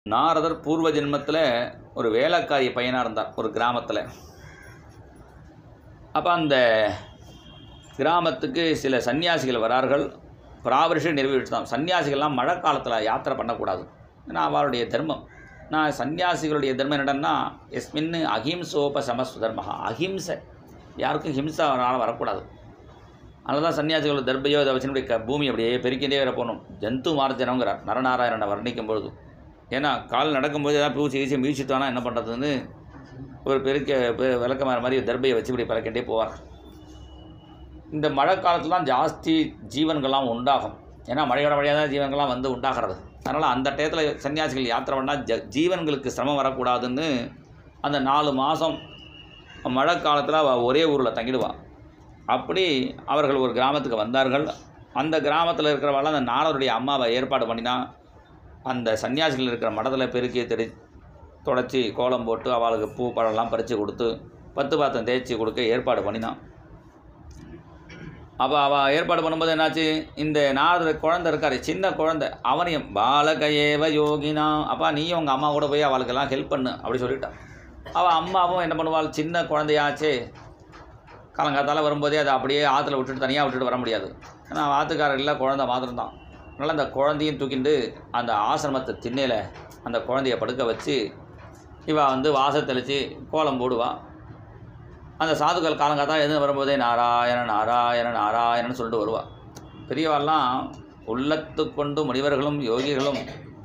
நாரதர் பூர்வ ஜென்மத்தில் ஒரு வேலைக்காரி பையனாக இருந்தார் ஒரு கிராமத்தில் அப்போ அந்த கிராமத்துக்கு சில சன்னியாசிகள் வரார்கள் பிராவரிஷம் நிறைவேற்றி தான் சன்னியாசிகள்லாம் மழை காலத்தில் யாத்திரை பண்ணக்கூடாது ஏன்னா அவருடைய தர்மம் நான் சன்னியாசிகளுடைய தர்மம் என்னடன்னா எஸ்மின் அஹிம்சோப சமஸ்து தர்மஹா அஹிம்சை யாருக்கும் ஹிம்சா அவரால் வரக்கூடாது அதனால தான் சன்னியாசிகள் தர்பையோ இதை வச்சு இப்படி க- பூமி அப்படியே பெருக்கிட்டே வர போகணும் ஜந்து மார்ஜனங்கிறார் நரநாராயணனை வர்ணிக்கும் பொழுது ஏன்னா கால் நடக்கும்போது ஏதாவது பூச்சி கீச்சி மீச்சிட்டானா என்ன பண்ணுறதுன்னு ஒரு பெருக்க பெ- விளக்கமாற மாதிரி தர்பையை வச்சு இப்படி பறக்கிட்டே போவார் இந்த மழை காலத்துல தான் ஜாஸ்தி ஜீவன்கள்லாம் உண்டாகும் ஏன்னா மழையோட மழையாக தான் ஜீவன்கள்லாம் வந்து உண்டாகிறது அதனால் அந்த டயத்தில் சன்னியாசிகள் யாத்திரை பண்ணால் ஜ ஜீவன்களுக்கு சிரமம் வரக்கூடாதுன்னு அந்த நாலு மாதம் மழை காலத்தில் அவள் ஒரே ஊரில் தங்கிடுவாள் அப்படி அவர்கள் ஒரு கிராமத்துக்கு வந்தார்கள் அந்த கிராமத்தில் இருக்கிறவெல்லாம் அந்த நாரருடைய அம்மாவை ஏற்பாடு பண்ணினா அந்த சன்னியாசிகள் இருக்கிற மடத்தில் பெருக்கி தெடி தொடச்சி கோலம் போட்டு அவளுக்கு பூ பழம்லாம் பறித்து கொடுத்து பத்து பாத்திரம் தேய்ச்சி கொடுக்க ஏற்பாடு பண்ணினான் அப்போ அவள் ஏற்பாடு பண்ணும்போது என்னாச்சு இந்த நாரதர் குழந்தை இருக்காரு சின்ன குழந்தை அவனையும் பாலகயேவ யோகினா அப்பா நீயும் உங்கள் அம்மா கூட போய் அவளுக்கெல்லாம் ஹெல்ப் பண்ணு அப்படி சொல்லிட்டான் அவள் அம்மாவும் என்ன பண்ணுவாள் சின்ன குழந்தையாச்சே காலங்காத்தால வரும்போதே அதை அப்படியே ஆற்றுல விட்டுட்டு தனியாக விட்டுட்டு வர முடியாது ஏன்னா அவ ஆத்துக்காரர் இல்லை குழந்தை மாத்திரம்தான் அதனால் அந்த குழந்தையும் தூக்கிட்டு அந்த ஆசிரமத்தை திண்ணையில் அந்த குழந்தைய படுக்க வச்சு இவ வந்து வாசல் தெளித்து கோலம் போடுவா அந்த சாதுக்கள் காலங்காத்தால எழுந்து வரும்போதே நாராயண நாராயண நாராயணன் சொல்லிட்டு வருவா பெரியவாள்லாம் உள்ளத்து கொண்டு முனிவர்களும் யோகிகளும்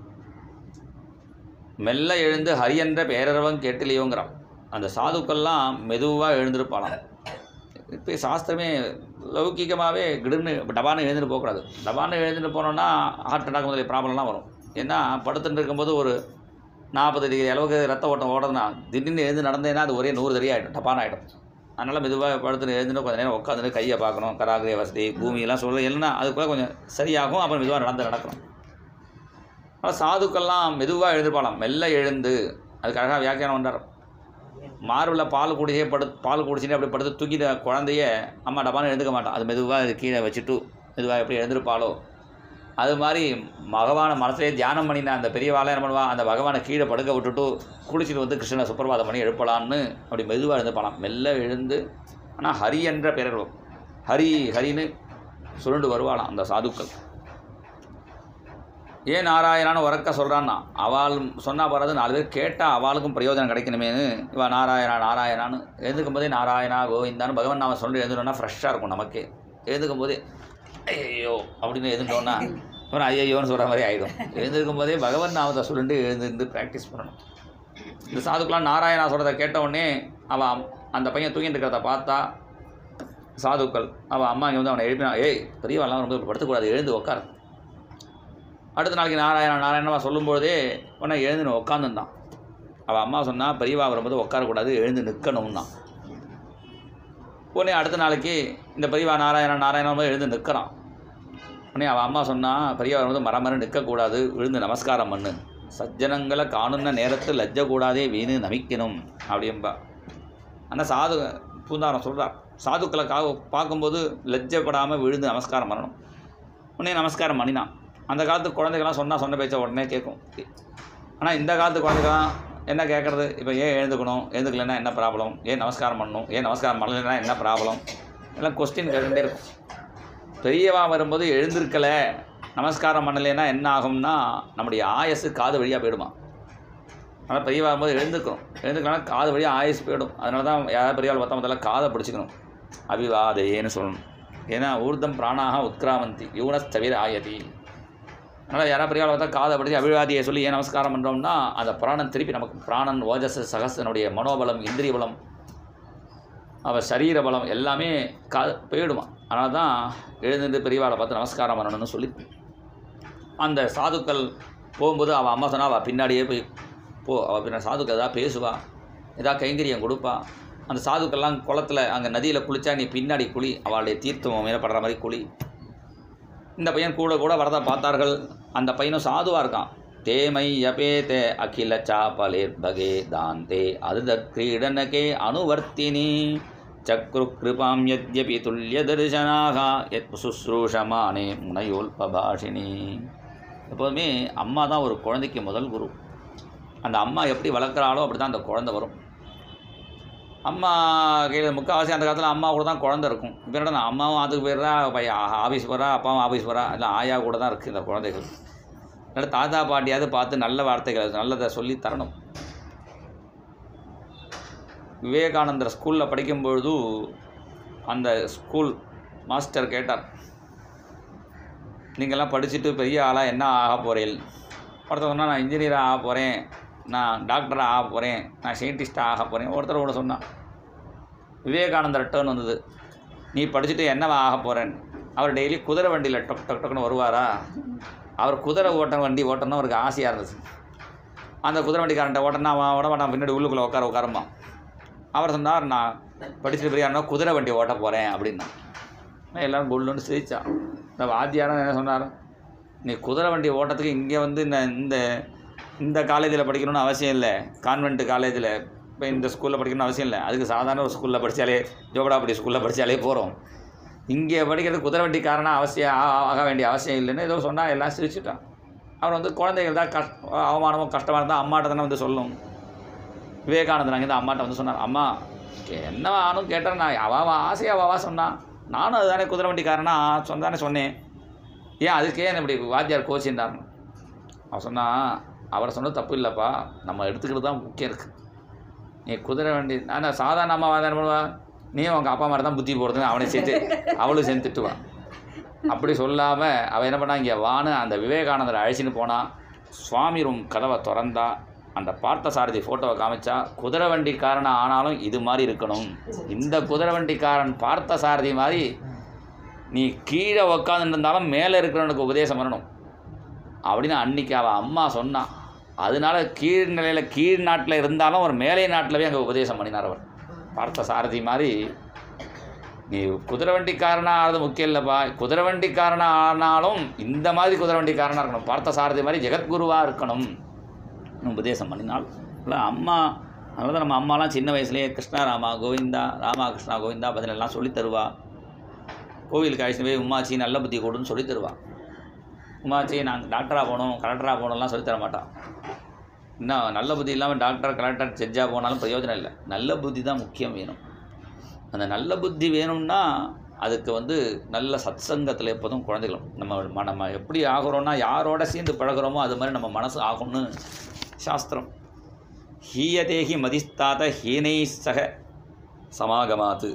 மெல்ல எழுந்து ஹரி என்ற பேரரவம் கேட்டிலையோங்கிறான் அந்த சாதுக்கள்லாம் மெதுவாக எழுந்திருப்பாளாம் இப்போ சாஸ்திரமே லௌகிகமாகவே கிடுன்னு டபான்னு எழுந்துட்டு போகக்கூடாது டபான்னு எழுந்துட்டு போனோன்னா ஹார்ட் அட்டாக் முதலிய ப்ராப்ளம்லாம் வரும் ஏன்னா படுத்துட்டு இருக்கும்போது ஒரு நாற்பது டிகிரி அளவுக்கு ரத்த ஓட்டம் ஓடுறதுனா திடீர்னு எழுந்து நடந்தேன்னா அது ஒரே நூறு தடி ஆகிடும் டப்பான ஆகிடும் அதனால் மெதுவாக படுத்துட்டு எழுந்துட்டு கொஞ்சம் நேரம் உட்காந்துட்டு கையை பார்க்கணும் கராகிரிய வசதி பூமியெல்லாம் சொல்ல இல்லைன்னா அதுக்குள்ளே கொஞ்சம் சரியாகும் அப்புறம் மெதுவாக நடந்து நடக்கணும் ஆனால் சாதுக்கள்லாம் மெதுவாக எழுந்திருப்பாளாம் மெல்ல எழுந்து அதுக்கு அழகாக வியாக்கியானம் பண்ணுறார் மார்பில் பால் குடிச்சே படு பால் குடிச்சுட்டு அப்படி படுத்து தூக்கிட்ட குழந்தைய அம்மா டப்பான்னு எழுந்துக்க மாட்டான் அது மெதுவாக அது கீழே வச்சுட்டு மெதுவாக எப்படி எழுந்திருப்பாளோ அது மாதிரி பகவானை மனசுலேயே தியானம் பண்ணின அந்த பெரியவாளை என்ன பண்ணுவா அந்த பகவானை கீழே படுக்க விட்டுட்டு குளிச்சுட்டு வந்து கிருஷ்ணனை சுப்பிரபாதம் பண்ணி எழுப்பலான்னு அப்படி மெதுவாக எழுந்துப்பாளாம் மெல்ல எழுந்து ஆனால் ஹரி என்ற பெயர் வரும். ஹரி ஹரின்னு சுருண்டு வருவாளாம் அந்த சாதுக்கள் ஏன் நாராயணான்னு உறக்க சொல்கிறான்னா அவள் சொன்னா போகிறது நாலு பேர் கேட்டால் அவளுக்கும் பிரயோஜனம் கிடைக்கணுமேனு இவ நாராயணா நாராயணான்னு எழுந்துக்கும் போதே நாராயணா கோவிந்தான்னு பகவான் நாம சொல்லி எழுந்துட்டோம்னா ஃப்ரெஷ்ஷாக இருக்கும் நமக்கே எழுந்துக்கும் போதே ஐயோ அப்படின்னு எழுந்துட்டோன்னா அப்புறம் ஐயோன்னு சொல்கிற மாதிரி ஆகிடும் எழுந்திருக்கும் போதே பகவன் நாமத்தை சொல்லிட்டு எழுந்திருந்து ப்ராக்டிஸ் பண்ணணும் இந்த சாதுக்கெலாம் நாராயணா சொல்கிறத கேட்ட உடனே அவன் அம்- அந்த பையன் தூங்கிட்டு இருக்கிறத பார்த்தா சாதுக்கள் அவன் அம்மா இங்கே வந்து அவனை எழுப்பினா ஏய் பெரியவெல்லாம் ரொம்ப படுத்தக்கூடாது எழுந்து உட்காரு அடுத்த நாளைக்கு நாராயணா நாராயணமா சொல்லும்போதே உடனே எழுந்து உட்காந்துருந்தான் அவள் அம்மா சொன்னா பெரியவா வரும்போது உட்காரக்கூடாது எழுந்து நிற்கணும்னா உடனே அடுத்த நாளைக்கு இந்த பெரியவா நாராயணா நாராயணா வரும்போது எழுந்து நிற்கிறான் உடனே அவள் அம்மா சொன்னா பெரியவா வரும்போது மரம் மரம் நிற்கக்கூடாது விழுந்து நமஸ்காரம் பண்ணு சஜ்ஜனங்களை காணுன்ன நேரத்தில் லஜ்ஜ கூடாதே வீணு நமிக்கணும் அப்படிம்பா ஆனால் சாது பூந்தாரம் சொல்கிறார் சாதுக்களை கா பார்க்கும்போது லஜ்ஜப்படாமல் விழுந்து நமஸ்காரம் பண்ணணும் உடனே நமஸ்காரம் பண்ணினான் அந்த காலத்து குழந்தைகள்லாம் சொன்னால் சொன்ன பேச்ச உடனே கேட்கும் ஆனால் இந்த காலத்து குழந்தைகள்லாம் என்ன கேட்குறது இப்போ ஏன் எழுந்துக்கணும் எழுந்துக்கலைன்னா என்ன ப்ராப்ளம் ஏன் நமஸ்காரம் பண்ணணும் ஏன் நமஸ்காரம் பண்ணலைன்னா என்ன ப்ராப்ளம் எல்லாம் கொஸ்டின் கேட்டுகிட்டே இருக்கும் பெரியவா வரும்போது எழுந்திருக்கலை நமஸ்காரம் பண்ணலைன்னா என்ன ஆகும்னா நம்முடைய ஆயசு காது வழியாக போயிடுமா அதனால் பெரியவா வரும்போது எழுந்துக்கணும் எழுந்துக்கலாம் காது வழியாக ஆயுஸ் போயிடும் அதனால தான் யாராவது பெரியவாள் பார்த்தா முதல்ல காதை பிடிச்சிக்கணும் அபிவாதேன்னு சொல்லணும் ஏன்னா ஊர்தம் பிராணாக உத்கிராமந்தி யூனஸ் தவிர ஆயதி அதனால் யாராவது பெரியவாள் பார்த்தா காதை பிடிச்சி அபிவாதியை சொல்லி ஏன் நமஸ்காரம் பண்ணுறோம்னா அந்த பிராணன் திருப்பி நமக்கு பிராணன் ஓஜஸ் சகசனுடைய மனோபலம் இந்திரிய பலம் அவள் சரீர பலம் எல்லாமே கா போயிடுமா அதனால தான் எழுந்துட்டு பெரியவாளை பார்த்து நமஸ்காரம் பண்ணணும்னு சொல்லி அந்த சாதுக்கள் போகும்போது அவள் அம்மா சொன்னா அவள் பின்னாடியே போய் போ அவள் பின்ன சாதுக்கள் ஏதாவது பேசுவா ஏதாவது கைங்கரியம் கொடுப்பா அந்த சாதுக்கள்லாம் குளத்துல அங்கே நதியில் குளிச்சா நீ பின்னாடி குளி அவளுடைய தீர்த்தம் மேலே படுற மாதிரி குளி இந்த பையன் கூட கூட வரதா பார்த்தார்கள் அந்த பையனும் சாதுவாக இருக்கான் தேமை யபேதே அகில சாபலேர் பகே தாந்தே அதுத கிரீடனகே அனுவர்த்தினி சக்ரு கிருபாம் யத்யபி துல்லிய தரிசனாக எத் சுஸ்ரூஷமானே முனையோல்பபாஷினி எப்போதுமே அம்மா தான் ஒரு குழந்தைக்கு முதல் குரு அந்த அம்மா எப்படி வளர்க்குறாளோ அப்படி தான் அந்த குழந்தை வரும் அம்மா கையில் முக்கால்வாசி அந்த காலத்தில் அம்மா கூட தான் குழந்தை இருக்கும் இப்போ என்னடா அம்மாவும் அதுக்கு போயிடுறா பையன் ஆஃபீஸ் போகிறா அப்பாவும் ஆஃபீஸ் போகிறா இல்லை ஆயா கூட தான் இருக்குது இந்த குழந்தைகள் இல்லை தாத்தா பாட்டியாவது பார்த்து நல்ல வார்த்தைகள் நல்லதை சொல்லி தரணும் விவேகானந்தர் ஸ்கூலில் படிக்கும்பொழுது அந்த ஸ்கூல் மாஸ்டர் கேட்டார் நீங்கள்லாம் படிச்சுட்டு பெரிய ஆளாக என்ன ஆக போகிறீள் ஒருத்தர் சொன்னால் நான் இன்ஜினியராக ஆக போகிறேன் நான் டாக்டராக ஆக போகிறேன் நான் சயின்டிஸ்டாக ஆக போகிறேன் ஒருத்தர் கூட சொன்னான் விவேகானந்தர் டேர்ன் வந்தது நீ படிச்சுட்டு என்னவா ஆக போகிறேன்னு அவர் டெய்லி குதிரை வண்டியில் டொக் டொக் டொக்னு வருவாரா அவர் குதிரை ஓட்ட வண்டி ஓட்டணும் அவருக்கு ஆசையாக இருந்துச்சு அந்த குதிரை வண்டிக்காரன்ட்ட ஓட்டனா அவன் ஓட மாட்டான் பின்னாடி உள்ளுக்குள்ளே உட்கார உட்காரமா அவர் சொன்னார் நான் படிச்சுட்டு பெரியாருனா குதிரை வண்டி ஓட்ட போகிறேன் அப்படின்னா நான் எல்லோரும் குள்ளுன்னு சிரிச்சான் இந்த வாத்தியாரம் என்ன சொன்னார் நீ குதிரை வண்டி ஓட்டத்துக்கு இங்கே வந்து இந்த இந்த இந்த காலேஜில் படிக்கணும்னு அவசியம் இல்லை கான்வென்ட் காலேஜில் இப்போ இந்த ஸ்கூலில் படிக்கணும்னு அவசியம் இல்லை அதுக்கு சாதாரண ஒரு ஸ்கூலில் படித்தாலே ஜோகடாபடி ஸ்கூலில் படித்தாலே போகிறோம் இங்கே படிக்கிறது குதிரை வண்டிக்காரனா அவசியம் ஆ- ஆக வேண்டிய அவசியம் இல்லைன்னு ஏதோ சொன்னால் எல்லாம் சிரிச்சுட்டான் அவர் வந்து குழந்தைகள் தான் கஷ் அவமானமோ கஷ்டமாக இருந்தால் அம்மாட்ட தானே வந்து சொல்லணும் விவேகானந்தர் அங்கே அம்மாட்ட வந்து சொன்னார் அம்மா என்ன ஆனும் கேட்டேன் நான் அவ அவ ஆசையாக அவா சொன்னான் நானும் அதுதானே குதிரை வண்டிக்காரனா சொன்னானே சொன்னேன் ஏன் அதுக்கே என்ன இப்படி வாத்தியார் கோச்சின்றாருன்னு அவன் சொன்னா அவர் சொன்னது தப்பு இல்லைப்பா நம்ம எடுத்துக்கிறது தான் முக்கியம் இருக்குது நீ குதிரை வண்டி நான் சாதாரண அம்மா வாதான பண்ணுவா நீயும் உங்கள் அப்பா மாதிரி தான் புத்தி போடுறதுன்னு அவனை சேர்த்து அவளும் சேர்ந்து திட்டுவான் அப்படி சொல்லாமல் அவன் என்ன பண்ணா இங்கே வான்னு அந்த விவேகானந்தரை அழைச்சின்னு போனான் சுவாமி ரூம் கதவை திறந்தா அந்த பார்த்தசாரதி ஃபோட்டோவை காமிச்சா குதிரை வண்டிக்காரன் ஆனாலும் இது மாதிரி இருக்கணும் இந்த குதிரை வண்டிக்காரன் பார்த்தசாரதி மாதிரி நீ கீழே உக்காந்துட்டு இருந்தாலும் மேலே இருக்கிறவனுக்கு உபதேசம் பண்ணணும் அப்படின்னு அன்னைக்கு அவள் அம்மா சொன்னான் அதனால கீழ் நிலையில் கீழ் நாட்டில் இருந்தாலும் ஒரு மேலை நாட்டிலவே அங்கே உபதேசம் பண்ணினார் அவர் பார்த்த சாரதி மாதிரி நீ குதிரை வண்டிக்காரனா ஆகிறது முக்கியம் இல்லைப்பா குதிரை வண்டிக்காரனா ஆனாலும் இந்த மாதிரி குதிரை வண்டிக்காரனாக இருக்கணும் பார்த்த சாரதி மாதிரி ஜெகத்குருவாக இருக்கணும் உபதேசம் பண்ணினாள் இல்லை அம்மா அதனால தான் நம்ம அம்மாலாம் சின்ன வயசுலேயே கிருஷ்ணா ராமா கோவிந்தா ராமா கிருஷ்ணா கோவிந்தா பதினெல்லாம் சொல்லித் தருவா கோவிலுக்கு அழைச்சிட்டு போய் உமாச்சி நல்ல புத்தி கொடுன்னு சொல்லித் தருவா உமாச்சி நான் டாக்டராக போகணும் கலெக்டராக போகணும்லாம் சொல்லித் தர மாட்டான் இன்னும் நல்ல புத்தி இல்லாமல் டாக்டர் கலெக்டர் ஜட்ஜாக போனாலும் பிரயோஜனம் இல்லை நல்ல புத்தி தான் முக்கியம் வேணும் அந்த நல்ல புத்தி வேணும்னா அதுக்கு வந்து நல்ல சத்சங்கத்தில் எப்போதும் குழந்தைகளும் நம்ம ம- நம்ம எப்படி ஆகிறோம்னா யாரோட சேர்ந்து பழகுறோமோ அது மாதிரி நம்ம மனசு ஆகும்னு சாஸ்திரம் ஹீயதேகி மதிஸ்தாத ஹீனை சக சமாகமாத்து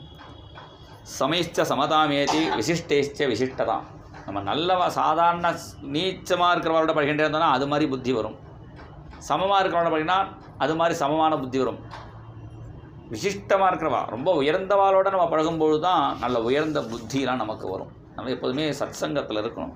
சமைச்ச சமதாமேதி விசிஷ்டேச்ச விசிஷ்டதாம் நம்ம நல்லவ சாதாரண நீச்சமாக இருக்கிறவரோட பழகின்றே இருந்தோம்னா அது மாதிரி புத்தி வரும் சமமாக இருக்கிறவரோட பழகினா அது மாதிரி சமமான புத்தி வரும் விசிஷ்டமாக இருக்கிறவா ரொம்ப உயர்ந்தவாளோட நம்ம பழகும்பொழுது தான் நல்ல உயர்ந்த புத்திலாம் நமக்கு வரும் நம்ம எப்போதுமே சத்சங்கத்தில் இருக்கணும்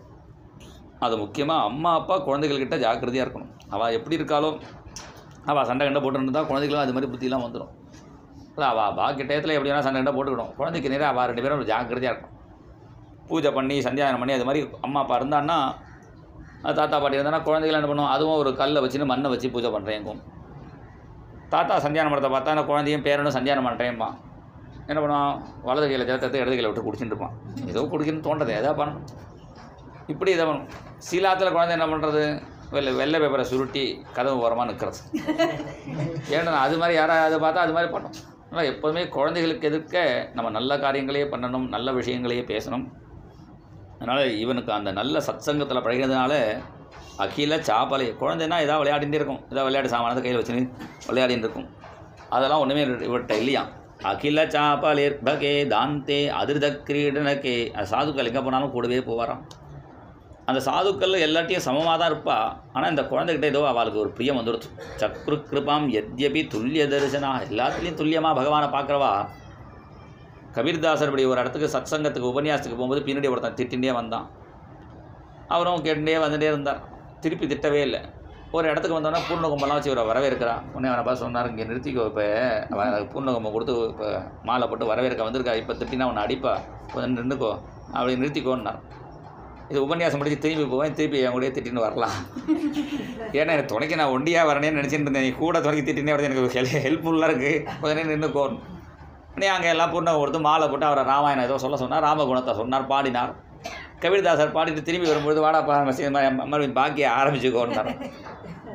அது முக்கியமாக அம்மா அப்பா குழந்தைகள்கிட்ட ஜாக்கிரதையாக இருக்கணும் அவள் எப்படி இருக்காளோ அவள் சண்டை கண்டை போட்டுருந்தா குழந்தைகளும் அது மாதிரி புத்திலாம் வந்துடும் இல்லை அவள் பாக்கி டயத்தில் எப்படி வேணால் சண்டை கண்டை போட்டுக்கணும் குழந்தைக்கு நேரம் அவள் ரெண்டு பேரும் ஜாக்கிரதையாக இருக்கணும் பூஜை பண்ணி சந்தியானம் பண்ணி அது மாதிரி அம்மா அப்பா இருந்தான்னா அது தாத்தா பாட்டி இருந்தானா குழந்தைகள் என்ன பண்ணுவோம் அதுவும் ஒரு கல்லை வச்சுன்னு மண்ணை வச்சு பூஜை பண்ணுறேங்கும் தாத்தா சந்தியானம் பண்ணுறத பார்த்தா அந்த குழந்தையும் பேரனும் சந்தியானம் பண்ணுறேன்பான் என்ன பண்ணுவான் வலது கையில் ஜலத்தை இடது கையில் விட்டு குடிச்சுட்டு இருப்பான் ஏதோ குடிக்கணும்னு தோன்றது எதா பண்ணணும் இப்படி இதை பண்ணணும் சீலாத்தில் குழந்தை என்ன பண்ணுறது வெள்ளை வெள்ளை பேப்பரை சுருட்டி கதவு ஓரமாக நிற்கிறது ஏன்னா அது மாதிரி யாராவது பார்த்தா அது மாதிரி பண்ணும் அதனால் எப்போதுமே குழந்தைகளுக்கு எதிர்க்க நம்ம நல்ல காரியங்களையே பண்ணணும் நல்ல விஷயங்களையே பேசணும் அதனால் இவனுக்கு அந்த நல்ல சத்சங்கத்தில் பழகிறதுனால அகில சாப்பலை குழந்தைன்னா ஏதாவது விளையாடிட்டே இருக்கும் ஏதாவது விளையாட்டு சாமானத்தை கையில் வச்சுன்னு விளையாடிட்டு இருக்கும் அதெல்லாம் ஒன்றுமே இவர்கிட்ட இல்லையா அகில சாப்பலிர்பகே தாந்தே அதிர்த கிரீடனக்கே அது சாதுக்கள் எங்கே போனாலும் கூடவே போவாராம் அந்த சாதுக்கள் எல்லாத்தையும் சமமாக தான் இருப்பா ஆனால் இந்த குழந்தைகிட்ட ஏதோ அவளுக்கு ஒரு பிரியம் வந்துடுச்சு சக்ரு கிருபாம் எத்யபி துல்லிய தரிசனா எல்லாத்துலேயும் துல்லியமாக பகவானை பார்க்குறவா கபீர்தாசர் இப்படி ஒரு இடத்துக்கு சத்சங்கத்துக்கு உபன்யாசத்துக்கு போகும்போது பின்னாடி ஒருத்தன் திட்டிகிட்டே வந்தான் அவரும் கேட்டுட்டே வந்துட்டே இருந்தார் திருப்பி திட்டவே இல்லை ஒரு இடத்துக்கு வந்தோடனே பூர்ண கும்பலாம் வச்சு இவரை வரவேற்கிறா உடனே அவனை பார்த்து சொன்னார் இங்கே நிறுத்திக்கோ இப்போ அவன் எனக்கு பூர்ண கும்பம் கொடுத்து இப்போ மாலை போட்டு வரவேற்க வந்திருக்கா இப்போ திட்டினா அவனை அடிப்பா கொஞ்சம் நின்றுக்கோ அப்படி நிறுத்திக்கோன்னார் இது உபன்யாசம் முடிச்சு திரும்பி போவேன் திருப்பி என் கூடயே திட்டின்னு வரலாம் ஏன்னா எனக்கு துணைக்கு நான் ஒண்டியாக வரணும்னு நினச்சிட்டு இருந்தேன் நீ கூட துணைக்கு திட்டினே வரது எனக்கு ஹெல் ஹெல்ப்ஃபுல்லாக இருக்குது கொஞ்ச நேரம் நின்றுக்கோன்னு நீ அங்கே எல்லாம் பூர்ண கொடுத்து மாலை போட்டு அவரை ராமாயணம் ஏதோ சொல்ல சொன்னார் ராமகுணத்தை சொன்னார் பாடினார் கபீர்தாசர் பாடிட்டு திரும்பி வரும்பொழுது வாடாப்பா மசி- ம- மறுபடியும் பாக்கிய ஆரம்பிச்சுக்கோன்னார்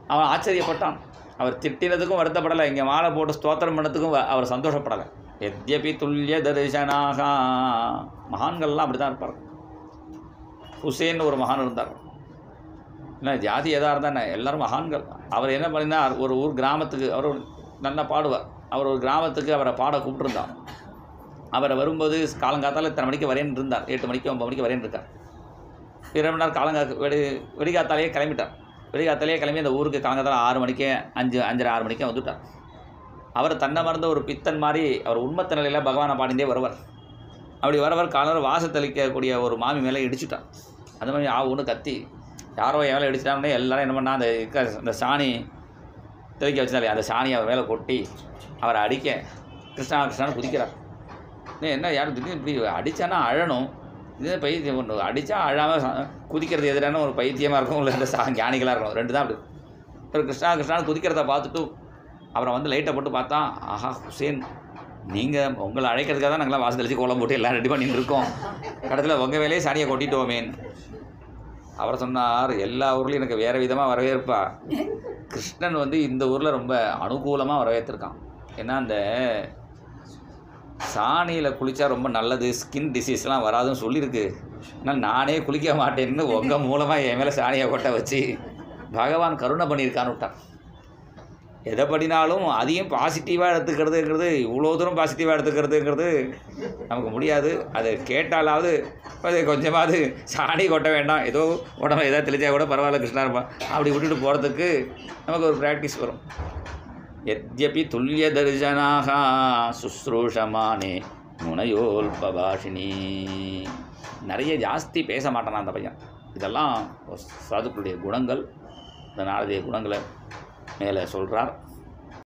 அவன் ஆச்சரியப்பட்டான் அவர் திட்டினதுக்கும் வருத்தப்படலை இங்கே மாலை போட்டு ஸ்தோத்திரம் பண்ணதுக்கும் வ- அவர் சந்தோஷப்படலை எத்யபி துல்லிய தரிசனாக மகான்கள்லாம் அப்படி தான் இருப்பார் ஹுசேன் ஒரு மகான் இருந்தார் என்ன ஜாதி எதாக இருந்தால் என்ன எல்லாரும் மகான்கள் அவர் என்ன பண்ணினார் ஒரு ஊர் கிராமத்துக்கு அவர் ஒரு நல்லா பாடுவார் அவர் ஒரு கிராமத்துக்கு அவரை பாட கூப்பிட்டுருந்தார் அவரை வரும்போது காலங்காத்தால இத்தனை மணிக்கு வரேன்னு இருந்தார் எட்டு மணிக்கு ஒன்பது மணிக்கு வரேன்னு இருக்கார் இரண்டு மணி நேரம் காலங்கா வெடி வெடிகாத்தாலேயே கிளம்பிட்டார் வெடிகாத்தாலேயே கிளம்பி அந்த ஊருக்கு காலங்காத்தால ஆறு மணிக்கே அஞ்சு அஞ்சரை ஆறு மணிக்கே வந்துட்டார் அவர் தன்னை மறந்த ஒரு பித்தன் மாதிரி அவர் உண்மத்த நிலையில் பகவானை பாடிந்தே வருவார் அப்படி வரவர் காலர் வாச தெளிக்கக்கூடிய ஒரு மாமி மேலே இடிச்சுட்டான் அந்த மாதிரி ஆ ஒன்று கத்தி யாரோ என் மேலே இடிச்சிட்டாங்கன்னே எல்லாரும் என்ன பண்ணா அந்த இருக்க- அந்த சாணி தெளிக்க வச்சிருந்தாலே அந்த சாணியை அவர் மேலே கொட்டி அவரை அடிக்க கிருஷ்ணா கிருஷ்ணான்னு குதிக்கிறார் நீ என்ன யாரும் திடீர்னு இப்படி அடித்தானா அழணும் இது பைத்தியம் ஒன்று அடித்தா அழாமல் குதிக்கிறது எதிரான ஒரு பைத்தியமாக இருக்கும் இல்லை இந்த சா ஞானிகளாக இருக்கும் ரெண்டு தான் அப்படி ஒரு கிருஷ்ணா கிருஷ்ணான்னு குதிக்கிறத பார்த்துட்டு அவரை வந்து லைட்டை போட்டு பார்த்தா ஆஹா ஹுசேன் நீங்கள் உங்களை அழைக்கிறதுக்காக தான் நாங்களாம் வாசல் தெளிச்சு கோலம் போட்டு எல்லாம் ரெடி பண்ணிட்டு இருக்கோம் கடைசியில் உங்கள் வேலையே சாணியை கொட்டிட்டோமேன் அவர் சொன்னார் எல்லா ஊர்லேயும் எனக்கு வேறு விதமாக வரவேற்பா கிருஷ்ணன் வந்து இந்த ஊரில் ரொம்ப அனுகூலமாக வரவேற்றிருக்கான் ஏன்னா அந்த சாணியில் குளித்தா ரொம்ப நல்லது ஸ்கின் டிசீஸ்லாம் வராதுன்னு சொல்லியிருக்கு ஆனால் நானே குளிக்க மாட்டேன்னு உங்கள் மூலமாக என் மேலே சாணியை கொட்ட வச்சு பகவான் கருணை பண்ணியிருக்கான்னு விட்டான் எதை பண்ணினாலும் அதையும் பாசிட்டிவாக எடுத்துக்கிறதுங்கிறது இவ்வளோ தூரம் பாசிட்டிவாக எடுத்துக்கிறதுங்கிறது நமக்கு முடியாது அது கேட்டாலாவது அது கொஞ்சமாவது சாணி கொட்ட வேண்டாம் ஏதோ உடம்பு ஏதாவது தெளிச்சா கூட பரவாயில்ல கிருஷ்ணா இருப்பான் அப்படி விட்டுட்டு போகிறதுக்கு நமக்கு ஒரு ப்ராக்டிஸ் வரும் यद्यपि तुल्यदर्शनाः சுஸ்ரூஷமானே முனையோல்பபாஷினி நிறைய ஜாஸ்தி பேச மாட்டானா அந்த பையன் இதெல்லாம் சாதுக்களுடைய குணங்கள் இந்த நாரதிய குணங்களை மேலே சொல்கிறார்